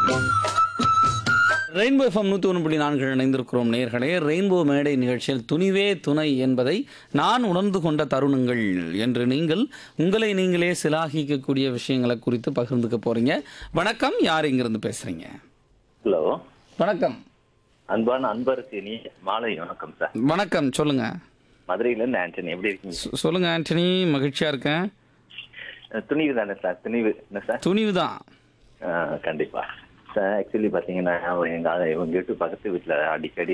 Rainbow FM நூற்றி ஒன்று புள்ளி நான்கு இணைந்திருக்கிறோம் நேர்களே ரெயின்போ மேடை நிகழ்ச்சியில் துணிவே துணை என்பதை நான் உணர்ந்து கொண்ட தருணங்கள் என்று நீங்கள் உங்களை நீங்களே சிலாகிக்கக்கூடிய விஷயங்களை குறித்து பகிர்ந்துக்க போறீங்க வணக்கம் யார் இங்கிருந்து பேசுறீங்க ஹலோ வணக்கம் அன்பான அன்பருக்கு நீ மாலை வணக்கம் சார் வணக்கம் சொல்லுங்க மதுரையில இருந்து ஆண்டனி எப்படி இருக்கீங்க சொ- சொல்லுங்க ஆண்டனி மகிழ்ச்சியா இருக்கேன் அஹ் துணிவு தானே சார் துணிவு என்ன சார் துணிவு தான் அஹ் கண்டிப்பா சார் ஆக்சுவலி பாத்தீங்கன்னா எங்க இவங்க வீட்டு பக்கத்து வீட்டுல அடிக்கடி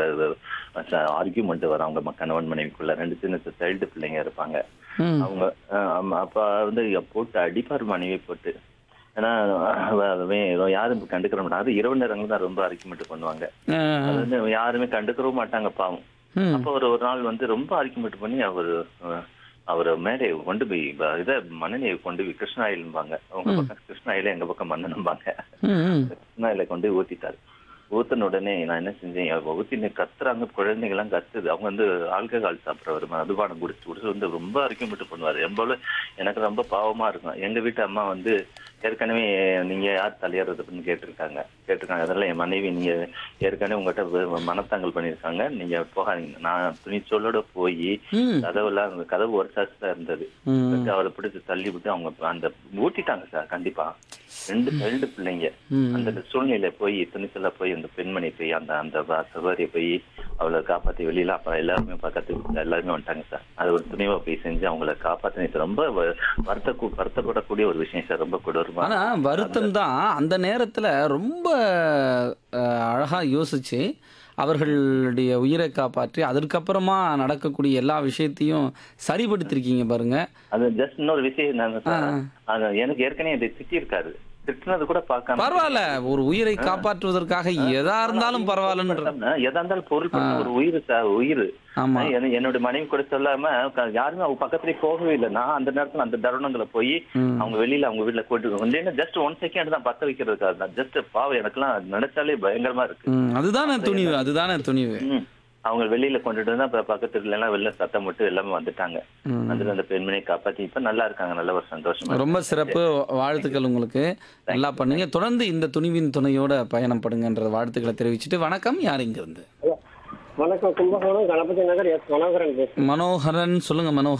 ஆர்கியூமெண்ட் வரும் அவங்க ம- கணவன் மனைவிக்குள்ள ரெண்டு சின்ன சைல்டு பிள்ளைங்க இருப்பாங்க ம். அவங்க அஹ் ஆமா, அப்ப வந்து போட்டு அடிப்பார் மனைவி போட்டு ஏன்னா அவ- அவன் ஏதோ யாரும் கண்டுக்கிற மாட்டாங்க அது இரவு நேரங்கள் தான் ரொம்ப ஆர்கியூமெண்ட் பண்ணுவாங்க அஹ், அது வந்து யாருமே கண்டுக்கவும் மாட்டாங்க பாவம் ம். அப்ப ஒரு ஒரு நாள் வந்து ரொம்ப ஆர்குமெண்ட் பண்ணி அவர் அவர் மேலே கொண்டு போய் ப- இத மண்ணெண்ணெயை கொண்டு போய் கிருஷ்ணாயில்பாங்க அவங்க பக்கம் கிருஷ்ணாயில எங்க பக்கம் மண்ணெண்பாங்க ம், ம். கிருஷ்ணாயில கொண்டு போய் ஊத்திட்டாரு ஊத்தின உடனே நான் என்ன செஞ்சேன் அவ ஊத்தின கத்துறாங்க குழந்தைங்க எல்லாம் கத்துது அவங்க வந்து ஆல்கஹால் சாப்பிட்றவர் மதுபானம் குடிச்சு குடிச்சு வந்து ரொம்ப ஆர்குமெண்ட் பண்ணுவாரு எவ்வளவு எனக்கு ரொம்ப பாவமா இருக்கும் எங்க வீட்டு அம்மா வந்து ஏற்கனவே நீங்க யார் தலையறது அப்படின்னு கேட்டிருக்காங்க கேட்டிருக்காங்க அதெல்லாம் என் மனைவி நீங்க ஏற்கனவே உங்ககிட்ட வே- மனத்தாங்கல் பண்ணியிருக்காங்க நீங்க போகாதீங்க நான் துணிச்சோலோட போய் ம். கதவுலாம் அந்த கதவு ஒரு சாஸ் தான் இருந்தது ம். வச்சு அவரை பிடிச்சு தள்ளி விட்டு அவங்க அந்த ஊட்டிட்டாங்க சார் கண்டிப்பா ரெண்டு ரெண்டு பிள்ளைங்க ம். அந்த சூழ்நிலை போய் துணிச்சலா போய் அந்த பெண்மணி போய் அந்த அந்த வ- சகோதரியை போய் அவளை காப்பாத்தி வெளியில அப்புறம் எல்லாருமே பக்கத்து வீட்டுல எல்லாருமே வந்துட்டாங்க சார் அது ஒரு துணிவா போய் செஞ்சு அவங்கள காப்பாத்தினது ரொம்ப வ- வருத்த வருத்தப்படக்கூடிய ஒரு விஷயம் சார் ரொம்ப கொடூரமா ஆனா வருத்தம் தான் அந்த நேரத்துல ரொம்ப அஹ், அழகா யோசிச்சு அவர்களுடைய உயிரை காப்பாற்றி அதற்கப்புறமா நடக்கக்கூடிய எல்லா விஷயத்தையும் சரிபடுத்திருக்கீங்க பாருங்க அது ஜஸ்ட் இன்னொரு விஷயம் என்னன்னு சார் அது எனக்கு ஏற்கனவே இதை திட்டிருக்காரு திட்டினது கூட பார்க்காம பரவாயில்ல ஒரு உயிரை காப்பாற்றுவதற்காக எதா இருந்தாலும் பரவாயில்லன்ற எதா இருந்தாலும் பொருள் பண்ண ஒரு உயிர் சார் உயிர் ஆமா என்ன- என்னோட மனைவி கூட சொல்லாம க- யாருமே அவங்க பக்கத்துலயே போகவே இல்லை நான் அந்த நேரத்துல அந்த தருணங்களை போய் ம். அவங்க வெளியில அவங்க வீட்டுல கூட்டு ஜஸ்ட் ஒன் செகண்ட் தான் பத்த வைக்கிறதுக்காக தான் ஜஸ்ட் பாவம் எனக்கெல்லாம் நினைச்சாலே பயங்கரமா இருக்கு ம், அதுதானே துணிவு அதுதானே துணிவு ம். அவங்க வெளியில கொண்டுட்டு வந்து அப்புறம் பக்கத்து வீட்டுல எல்லாம் வெளில சத்தம் போட்டு எல்லாமே வந்துட்டாங்க ம். அதுல அந்த பெண்மணியை காப்பாத்தி இப்ப நல்லா இருக்காங்க நல்ல ஒரு சந்தோஷமா ரொம்ப சிறப்பு வாழ்த்துக்கள் உங்களுக்கு நல்லா பண்ணுங்க தொடர்ந்து இந்த துணிவின் துணையோட பயணம் படுங்கன்ற வாழ்த்துக்களை தெரிவிச்சுட்டு வணக்கம் யார் இங்க இருந்து வணக்கம் கும்பகோணம் கணபதி நகர் எஸ் மனோகரன் பேசுறேன் மனோகரன் சொல்லுங்க மனோகரன்